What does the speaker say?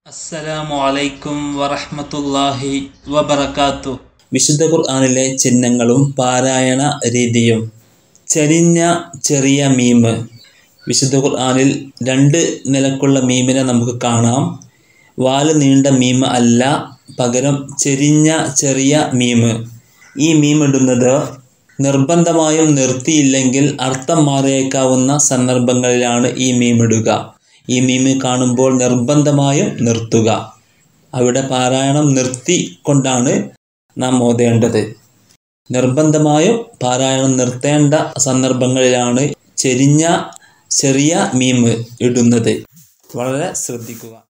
അസ്സലാമു അലൈക്കും വറഹ്മത്തുള്ളാഹി വബറകാത്തു വിശുദ്ധ ഖുർആനിലെ ചിഹ്നങ്ങളും പാരായണ രീതിയും ചരിഞ്ഞ ചെറിയ മീമ് വിശുദ്ധ ഖുർആനിൽ രണ്ട് നിലക്കുള്ള മീമിനെ നമുക്ക് കാണാം വാല് നീണ്ട മീമ് അല്ല പകരം ചെരിഞ്ഞ ചെറിയ മീമ് ഈ മീം ഇടുന്നത് നിർബന്ധമായും നിർത്തിയില്ലെങ്കിൽ അർത്ഥം മാറിയേക്കാവുന്ന സന്ദർഭങ്ങളിലാണ് ഈ മീം ഇടുക ഈ മീമ് കാണുമ്പോൾ നിർബന്ധമായും നിർത്തുക അവിടെ പാരായണം നിർത്തി കൊണ്ടാണ് നാം ഓതേണ്ടത് നിർബന്ധമായും പാരായണം നിർത്തേണ്ട സന്ദർഭങ്ങളിലാണ് ചെരിഞ്ഞ ചെറിയ മീമ് ഇടുന്നത് വളരെ ശ്രദ്ധിക്കുക